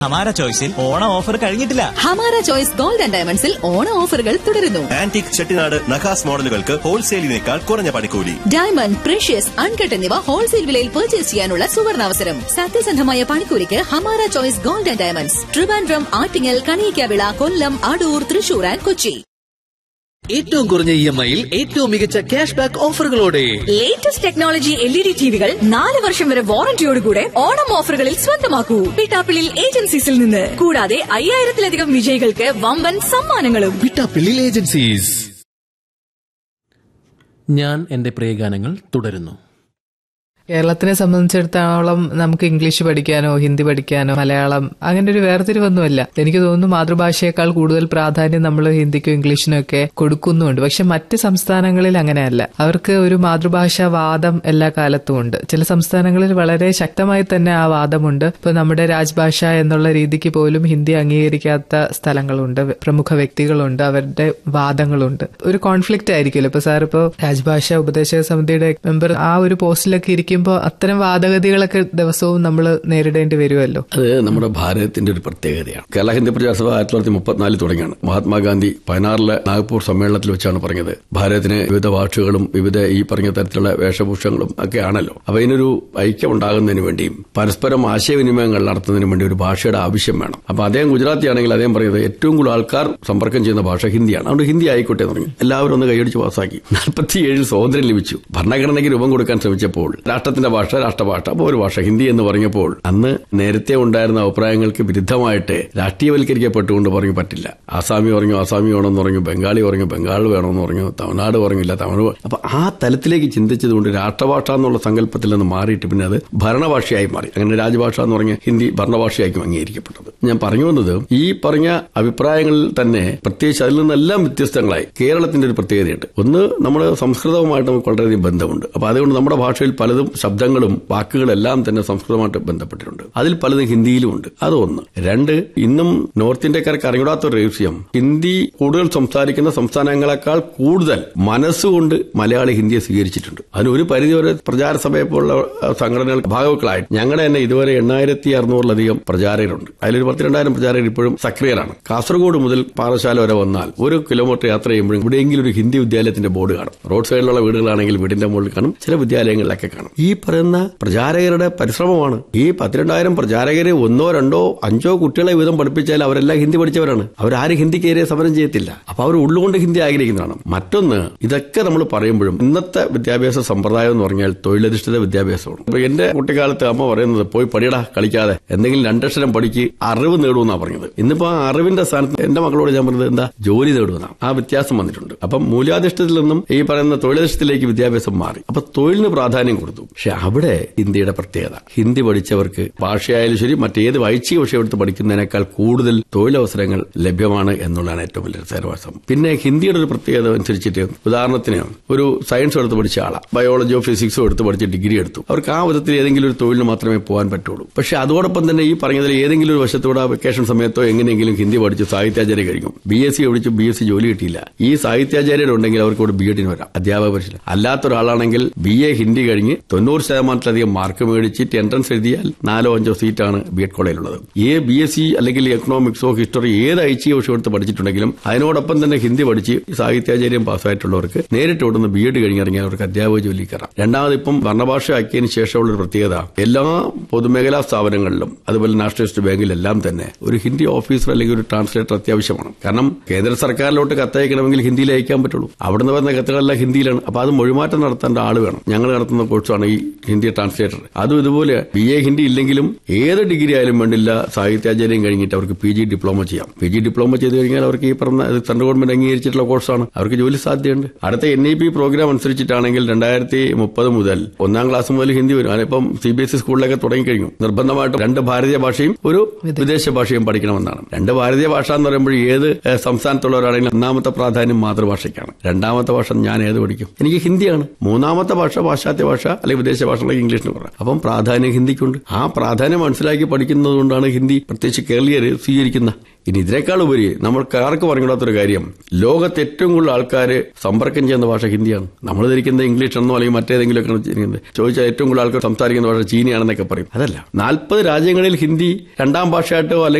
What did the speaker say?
ഹമാര ചോയ്സിൽ ഓണ ഓഫർ കഴിഞ്ഞിട്ടില്ല ഹമാര ചോയ്സ് ഗോൾഡ് ആൻഡ് ഡയമണ്ട്സിൽ ഓണ ഓഫറുകൾ തുടരുന്നു ആന്റിക് ചെട്ടിനാട് നഖാസ് മോഡലുകൾക്ക് ഹോൾസെയിലിനേക്കാൾ കുറഞ്ഞ പണിക്കൂലി ഡയമണ്ട് പ്രഷ്യസ് അൺകട്ട് എന്നിവ ഹോൾസെയിൽ വിലയിൽ പർച്ചേസ് ചെയ്യാനുള്ള സുവർണാവസരം സത്യസന്ധമായ പണിക്കൂലിക്ക് Hamara choice gold and diamonds Trivandrum Attingal Kaliyakkavila Kollam Adoor Thrissur and Kochi ഏറ്റവും കുറഞ്ഞ ഇ എം ഐയിൽ ഏറ്റവും മികച്ച ക്യാഷ് ബാക്ക് ഓഫറുകളോടെ latest technology L E D ടിവികൾ നാല് വർഷം വരെ വാറന്റിയോടുകൂടെ ഓണം ഓഫറുകളിൽ സ്വന്തമാക്കൂ പിട്ടാപ്പിളിൽ ഏജൻസീസിൽ നിന്ന് കൂടാതെ അയ്യായിരത്തിലധികം വിജയികൾക്ക് വമ്പൻ സമ്മാനങ്ങളും വിട്ടാപ്പിള്ളിൽ ഏജൻസീസ് ഞാൻ എന്റെ പ്രിയഗാനങ്ങൾ തുടരുന്നു കേരളത്തിനെ സംബന്ധിച്ചിടത്തോളം നമുക്ക് ഇംഗ്ലീഷ് പഠിക്കാനോ ഹിന്ദി പഠിക്കാനോ മലയാളം അങ്ങനെ ഒരു വേർതിരിവൊന്നുമല്ല എനിക്ക് തോന്നുന്നു മാതൃഭാഷയേക്കാൾ കൂടുതൽ പ്രാധാന്യം നമ്മൾ ഹിന്ദിക്കും ഇംഗ്ലീഷിനും ഒക്കെ കൊടുക്കുന്നുണ്ട് പക്ഷെ മറ്റ് സംസ്ഥാനങ്ങളിൽ അങ്ങനെയല്ല അവർക്ക് ഒരു മാതൃഭാഷാ വാദം എല്ലാ കാലത്തും ഉണ്ട് ചില സംസ്ഥാനങ്ങളിൽ വളരെ ശക്തമായി തന്നെ ആ വാദമുണ്ട് ഇപ്പൊ നമ്മുടെ രാജ്ഭാഷ എന്നുള്ള രീതിക്ക് പോലും ഹിന്ദി അംഗീകരിക്കാത്ത സ്ഥലങ്ങളുണ്ട് പ്രമുഖ വ്യക്തികളുണ്ട് അവരുടെ വാദങ്ങളുണ്ട് ഒരു കോൺഫ്ലിക്റ്റ് ആയിരിക്കുമല്ലോ ഇപ്പൊ സാർ ഇപ്പോ രാജ്ഭാഷ ഉപദേശക സമിതിയുടെ മെമ്പർ ആ ഒരു പോസ്റ്റിലൊക്കെ ഇരിക്കുമ്പോൾ അത്തരം വാദഗതികളൊക്കെ ദിവസവും നമ്മൾ നേരിടേണ്ടി വരുമല്ലോ അത് നമ്മുടെ ഭാരതത്തിന്റെ ഒരു പ്രത്യേകതയാണ് കേരള ഹിന്ദി പ്രചാര സഭ ആയിരത്തി തൊള്ളായിരത്തി മുപ്പത്തിനാലിൽ തുടങ്ങിയാണ് മഹാത്മാഗാന്ധി പതിനാറിലെ നാഗ്പൂർ സമ്മേളനത്തിൽ വെച്ചാണ് പറഞ്ഞത് ഭാരതത്തിന് വിവിധ ഭാഷകളും വിവിധ ഈ പറഞ്ഞ തരത്തിലുള്ള വേഷഭൂഷങ്ങളും ഒക്കെ ആണല്ലോ അപ്പൊ ഇതിനൊരു ഐക്യം ഉണ്ടാകുന്നതിന് വേണ്ടിയും പരസ്പരം ആശയവിനിമയങ്ങൾ നടത്തുന്നതിന് വേണ്ടി ഒരു ഭാഷയുടെ ആവശ്യം വേണം അപ്പൊ അദ്ദേഹം ഗുജറാത്തി ആണെങ്കിൽ അദ്ദേഹം പറയുന്നത് ഏറ്റവും കൂടുതൽ ആൾക്കാർ സമ്പർക്കം ചെയ്യുന്ന ഭാഷ ഹിന്ദിയാണ് അതുകൊണ്ട് ഹിന്ദി ആയിക്കോട്ടെ എന്ന് പറഞ്ഞു എല്ലാവരും ഒന്ന് കൈയടിച്ച് പാസ്സാക്കി നാൽപ്പത്തിയേഴിൽ സ്വാതന്ത്ര്യം ലഭിച്ചു ഭരണഘടനയ്ക്ക് രൂപം കൊടുക്കാൻ ശ്രമിച്ചപ്പോൾ രാഷ്ട്രത്തിന്റെ ഭാഷ രാഷ്ട്രഭാഷ അപ്പൊ ഒരു ഭാഷ ഹിന്ദി എന്ന് പറഞ്ഞപ്പോൾ അന്ന് നേരത്തെ ഉണ്ടായിരുന്ന അഭിപ്രായങ്ങൾക്ക് വിരുദ്ധമായിട്ട് രാഷ്ട്രീയവൽക്കരിക്കപ്പെട്ടുകൊണ്ട് പറഞ്ഞു പറ്റില്ല ആസാമി പറഞ്ഞു ആസാമി വേണമെന്ന് പറഞ്ഞു ബംഗാളി പറഞ്ഞു ബംഗാൾ വേണമെന്ന് പറഞ്ഞു തമിഴ്നാട് പറഞ്ഞില്ല തമിഴ് പറ- അപ്പൊ ആ തലത്തിലേക്ക് ചിന്തിച്ചതുകൊണ്ട് രാഷ്ട്രഭാഷ എന്നുള്ള സങ്കല്പത്തിൽ നിന്ന് മാറിയിട്ട് പിന്നെ അത് ഭരണഭാഷയായി മാറി അങ്ങനെ രാജഭാഷ എന്ന് പറഞ്ഞ ഹിന്ദി ഭരണഭാഷയായിരിക്കും അംഗീകരിക്കപ്പെട്ടത് ഞാൻ പറഞ്ഞു വന്നത് ഈ പറഞ്ഞ അഭിപ്രായങ്ങളിൽ തന്നെ പ്രത്യേകിച്ച് അതിൽ നിന്നെല്ലാം വ്യത്യസ്തങ്ങളായി കേരളത്തിന്റെ ഒരു പ്രത്യേകതയുണ്ട് ഒന്ന് നമ്മുടെ സംസ്കൃതവുമായിട്ട് നമുക്ക് വളരെയധികം ബന്ധമുണ്ട് അപ്പൊ അതുകൊണ്ട് നമ്മുടെ ഭാഷയിൽ പലതും ശബ്ദങ്ങളും വാക്കുകളെല്ലാം തന്നെ സംസ്കൃതമായിട്ട് ബന്ധപ്പെട്ടിട്ടുണ്ട് അതിൽ പലതും ഹിന്ദിയിലും ഉണ്ട് അത് ഒന്ന് രണ്ട് ഇന്നും നോർത്ത് ഇന്ത്യക്കാർക്ക് അറിഞ്ഞൂടാത്ത ഒരു രഹസ്യം ഹിന്ദി കൂടുതൽ സംസാരിക്കുന്ന സംസ്ഥാനങ്ങളെക്കാൾ കൂടുതൽ മനസ്സുകൊണ്ട് മലയാളി ഹിന്ദിയെ സ്വീകരിച്ചിട്ടുണ്ട് അതിന് ഒരു പരിധിവരെ പ്രചാര സഭയെ പോലുള്ള അഹ്, സംഘടനകൾ ഭാഗവക്കളായിട്ട് ഞങ്ങളുടെ തന്നെ ഇതുവരെ എണ്ണായിരത്തി അറുന്നൂറിലധികം പ്രചാരകരുണ്ട് അതിലൊരു പത്തിരണ്ടായിരം പ്രചാരകർ ഇപ്പോഴും സക്രിയരാണ് കാസർഗോഡ് മുതൽ പാറശാല വരെ വന്നാൽ ഒരു കിലോമീറ്റർ യാത്ര ചെയ്യുമ്പോഴും ഇവിടെയെങ്കിലും ഒരു ഹിന്ദി വിദ്യാലയത്തിന്റെ ബോർഡ് കാണും റോഡ് സൈഡിലുള്ള വീടുകളാണെങ്കിൽ വീടിന്റെ മുകളിൽ കാണും ചില വിദ്യാലയങ്ങളിലൊക്കെ കാണും ഈ പറയുന്ന പ്രചാരകരുടെ പരിശ്രമമാണ് ഈ പത്തിരണ്ടായിരം പ്രചാരകരെ ഒന്നോ രണ്ടോ അഞ്ചോ കുട്ടികളെ വീതം പഠിപ്പിച്ചാൽ അവരെല്ലാം ഹിന്ദി പഠിച്ചവരാണ് അവരാരും ഹിന്ദിക്കേറിയ സമരം ചെയ്യത്തില്ല അപ്പൊ അവർ ഉള്ളുകൊണ്ട് ഹിന്ദി ആഗ്രഹിക്കുന്നതാണ് മറ്റൊന്ന് ഇതൊക്കെ നമ്മൾ പറയുമ്പോഴും ഇന്നത്തെ വിദ്യാഭ്യാസ സമ്പ്രദായം എന്ന് പറഞ്ഞാൽ തൊഴിലധിഷ്ഠിത വിദ്യാഭ്യാസമാണ് ഇപ്പൊ എന്റെ കുട്ടിക്കാലത്ത് അമ്മ പറയുന്നത് പോയി പഠിയടാ കളിക്കാതെ എന്തെങ്കിലും രണ്ടക്ഷരം പഠിക്ക് അറിവ് നേടുമെന്നാ പറഞ്ഞത് ഇന്നിപ്പോ ആ അറിവിന്റെ സ്ഥാനത്ത് എന്റെ മക്കളോട് ഞാൻ പറഞ്ഞത് എന്താ ജോലി നേടുമെന്നാണ് ആ വ്യത്യാസം വന്നിട്ടുണ്ട് അപ്പം മൂല്യാധിഷ്ഠിതത്തിൽ നിന്നും ഈ പറയുന്ന തൊഴിലധിഷ്ഠിതത്തിലേക്ക് വിദ്യാഭ്യാസം മാറി അപ്പൊ തൊഴിലിന് പ്രാധാന്യം കൊടുത്തു പക്ഷെ അവിടെ ഇന്ത്യയുടെ പ്രത്യേകത ഹിന്ദി പഠിച്ചവർക്ക് ഭാഷയായാലും ശരി മറ്റേത് വൈച്ചിക വിഷയം എടുത്ത് പഠിക്കുന്നതിനേക്കാൾ കൂടുതൽ തൊഴിലവസരങ്ങൾ ലഭ്യമാണ് എന്നുള്ളതാണ് ഏറ്റവും വലിയ രസകരവാസം പിന്നെ ഹിന്ദിയുടെ ഒരു പ്രത്യേകത അനുസരിച്ചിട്ട് ഉദാഹരണത്തിന് ഒരു സയൻസ് എടുത്ത് പഠിച്ച ആളാണ് ബയോളജിയോ ഫിസിക്സോ എടുത്ത് പഠിച്ച് ഡിഗ്രി എടുത്തു അവർക്ക് ആ വിധത്തിൽ ഏതെങ്കിലും ഒരു തൊഴിലിന് മാത്രമേ പോകാൻ പറ്റുള്ളൂ പക്ഷെ അതോടൊപ്പം തന്നെ ഈ പറഞ്ഞതിൽ ഏതെങ്കിലും ഒരു വശത്തൂടെ വെക്കേഷൻ സമയത്തോ എങ്ങനെയെങ്കിലും ഹിന്ദി പഠിച്ച് സാഹിത്യാചാര്യ കഴിക്കും ബി എസ് സി പഠിച്ച് ബി എസ് സി ജോലി കിട്ടിയില്ല ഈ സാഹിത്യാചാര്യരുണ്ടെങ്കിൽ അവർക്ക് ഇവിടെ ബി എഡിന് വരാം അധ്യാപക പരിശീലനം അല്ലാത്ത ഒരാളാണെങ്കിൽ ബി എ ഹിന്ദി കഴിഞ്ഞ് തൊണ്ണൂറ് ശതമാനത്തിലധികം മാർക്ക് മേടിച്ചിട്ട് എൻട്രൻസ് എഴുതിയാൽ നാലോ അഞ്ചോ സീറ്റാണ് ബി എഡ് കോളേജിലുള്ളത് ഏ ബി എസ് സി അല്ലെങ്കിൽ എക്കണോമിക്സോ ഹിസ്റ്ററി ഏത് ഐച്ഛിക വിഷയം എടുത്ത് പഠിച്ചിട്ടുണ്ടെങ്കിലും അതിനോടൊപ്പം തന്നെ ഹിന്ദി പഠിച്ച് സാഹിത്യാചാര്യം പാസ്സായിട്ടുള്ളവർക്ക് നേരിട്ട് ഇവിടുന്ന് ബി എഡ് കഴിഞ്ഞിറങ്ങിയാൽ അവർക്ക് അധ്യാപക ജോലി കയറാം രണ്ടാമത് ഇപ്പം ഭരണഭാഷ ആക്കിയതിന് ശേഷമുള്ള ഒരു പ്രത്യേകത എല്ലാ പൊതുമേഖലാ സ്ഥാപനങ്ങളിലും അതുപോലെ നാഷണലിസ്റ്റ് ബാങ്കിലെല്ലാം തന്നെ ഒരു ഹിന്ദി ഓഫീസർ അല്ലെങ്കിൽ ഒരു ട്രാൻസ്ലേറ്റർ അത്യാവശ്യമാണ് കാരണം കേന്ദ്ര സർക്കാരിലോട്ട് കത്തയക്കണമെങ്കിൽ ഹിന്ദിയിൽ അയക്കാൻ പറ്റുള്ളൂ അവിടുന്ന് വരുന്ന കത്തുകളെല്ലാം ഹിന്ദിയിലാണ് അപ്പൊ അത് മൊഴിമാറ്റം നടത്തേണ്ട ആൾ വേണം ഞങ്ങൾ നടത്തുന്ന കോഴ്സാണ് ഈ ഹിന്ദി ട്രാൻസ്ലേറ്റർ അതും ഇതുപോലെ ബി എ ഹിന്ദി ഇല്ലെങ്കിലും ഏത് ഡിഗ്രി ആയാലും വേണ്ടില്ല സാഹിത്യാചാര്യം കഴിഞ്ഞിട്ട് അവർക്ക് പി ജി ഡിപ്ലോമ ചെയ്യാം പി ജി ഡിപ്ലോമ ചെയ്ത് കഴിഞ്ഞാൽ അവർക്ക് ഈ പറഞ്ഞ ഇത് സെൻട്രൽ ഗവൺമെന്റ് അംഗീകരിച്ചിട്ടുള്ള കോഴ്സാണ് അവർക്ക് ജോലി സാധ്യതയുണ്ട് അടുത്ത എൻ ഇ പി പ്രോഗ്രാം അനുസരിച്ചിട്ടാണെങ്കിൽ രണ്ടായിരത്തി മുപ്പത് മുതൽ ഒന്നാം ക്ലാസ് മുതൽ ഹിന്ദി വരും അതിപ്പം സി ബി എസ് ഇ സ്കൂളിലൊക്കെ തുടങ്ങിക്കഴിഞ്ഞു നിർബന്ധമായിട്ടും രണ്ട് ഭാരതീയ ഭാഷയും ഒരു വിദേശ ഭാഷയും പഠിക്കണമെന്നാണ് രണ്ട് ഭാരതീയ ഭാഷ എന്ന് പറയുമ്പോൾ ഏത് ഏഹ്, സംസ്ഥാനത്തുള്ളവരാണെങ്കിലും ഒന്നാമത്തെ പ്രാധാന്യം മാതൃഭാഷയ്ക്കാണ് രണ്ടാമത്തെ ഭാഷ ഞാൻ ഏത് പഠിക്കും എനിക്ക് ഹിന്ദിയാണ് മൂന്നാമത്തെ ഭാഷ പാശ്ചാത്യ ഭാഷ അല്ലെങ്കിൽ വിദേശ ഭാഷ അല്ലെങ്കിൽ ഇംഗ്ലീഷിന് പറയാം അപ്പം പ്രാധാന്യം ഹിന്ദിക്കുണ്ട് ആ പ്രാധാന്യം മനസ്സിലാക്കി പഠിക്കുന്നത് കൊണ്ടാണ് ഹിന്ദി പ്രത്യേകിച്ച് കേരളീയർ സ്വീകരിക്കുന്ന ഇനി ഇതിനേക്കാൾ ഉപരി നമ്മൾക്ക് ആർക്ക് പറഞ്ഞിടാത്തൊരു കാര്യം ലോകത്ത് ഏറ്റവും കൂടുതൽ ആൾക്കാർ സമ്പർക്കം ചെയ്യുന്ന ഭാഷ ഹിന്ദിയാണ് നമ്മൾ ധരിക്കുന്നത് ഇംഗ്ലീഷ് എന്നോ അല്ലെങ്കിൽ മറ്റേതെങ്കിലും ഒക്കെ ഇരിക്കുന്നത് ചോദിച്ചാൽ ഏറ്റവും കൂടുതൽ ആൾക്കാർ സംസാരിക്കുന്ന ഭാഷ ചീനിയാണെന്നൊക്കെ പറയും അതല്ല നാൽപ്പത് രാജ്യങ്ങളിൽ ഹിന്ദി രണ്ടാം ഭാഷയായിട്ടോ അല്ലെങ്കിൽ